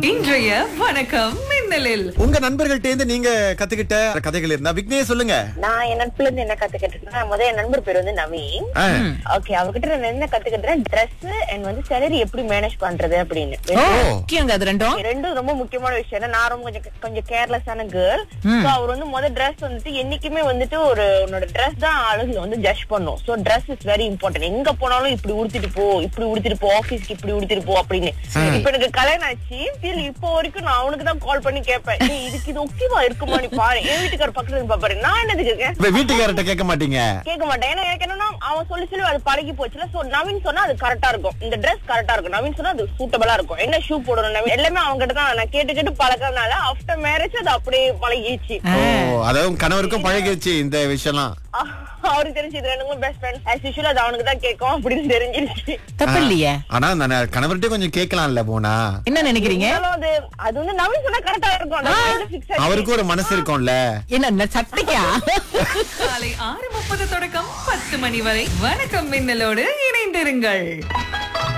இன்றைய வணக்கம் மின்னலில் உங்க நண்பர்கள்ட்ட இருந்து நீங்க கத்துக்கிட்ட கதைகள் இருந்தா விக்னே சொல்லுங்க நான் என் நட்புல இருந்து என்ன கத்துக்கிட்டேன்னா முதல்ல என் நண்பர் பேர் வந்து நவீன் ஆ. ஓகே அவகிட்ட நான் என்ன கத்துக்கிட்டேன் ட்ரெஸ் அண்ட் வந்து சேலரி எப்படி மேனேஜ் பண்றது அப்படின்னு ஓ முக்கியங்க அது ரெண்டும் ரெண்டும் ரொம்ப முக்கியமான விஷயம் ஏன்னா நான் ரொம்ப கொஞ்சம் கொஞ்சம் கேர்லெஸ்ஸான கேர்ள் சோ அவர் வந்து முதல் ட்ரெஸ் வந்துட்டு என்னைக்குமே வந்துட்டு ஒரு உன்னோட ட்ரெஸ் தான் ஆளுங்க வந்து ஜட்ஜ் பண்ணும் so dress is very important எங்க போனாலும் இப்படி உடுத்திட்டு போ இப்படி உடுத்திட்டு போ ஆபீஸ்க்கு இப்படி உடுத்திட்டு போ அப்படின்னு இப்ப எனக்கு கல்யாணம் ஆச்சு still இப்போ வரைக்கும் நான் அவனுக்கு தான் கால் பண்ணி கேட்பேன் "ஏய், இதுக்கு இது ஓகேவா இருக்குமா நீ பாரு என் வீட்டுக்கார பக்கத்துல இருந்து பாப்பாரு நான் என்னதுக்கு இருக்கேன் இப்ப வீட்டுக்காரர்ட்ட கேட்க மாட்டீங்க கேட்க மாட்டேன் ஏன்னா எனக்கு என்னன்னா அவன் சொல்லி சொல்லி அது பழகி போச்சுல சோ நவீன் சொன்னா அது கரெக்டா இருக்கும் இந்த Dress கரெக்டா இருக்கும் நவீன் சொன்னா அது சூட்டபிளா இருக்கும் என்ன ஷூ போடணும் நவீன் எல்லாமே அவங்க கிட்ட தான் நான் கேட்டு கேட்டு பழக்கறதுனால ஆஃப்டர் மேரேஜ் அது அப்படியே பழகிடுச்சு ஓ அதாவது உங்க கணவருக்கும் பழகிடுச்சு இந்த விஷயம்லாம் அஹ் அவருக்கு தெரிஞ்சு இது ரெண்டுங்களும் பெஸ்ட் ஃப்ரெண்ட் ஆஸ் யூஷுவல் அது அவனுக்கு தான் கேட்கும் அப்படின்னு தெரிஞ்சிருச்சு தப்பு இல்லையே ஆனா அந்த கணவர்கிட்ட கொஞ்சம் கேட்கலாம்ல போனா என்ன நினைக்கிறீங்க இருந்தாலும் அது அது வந்து நவீன் சொன்னா கரெக்டா இருக்கும் அது வந்து fix ஆச்சு. அவருக்கும் ஒரு மனசு இருக்கும்ல என்ன இந்த சட்டைக்கா காலை ஆறு முப்பது தொடக்கம் பத்து மணி வரை வணக்கம் மின்னலோடு இணைந்திருங்கள்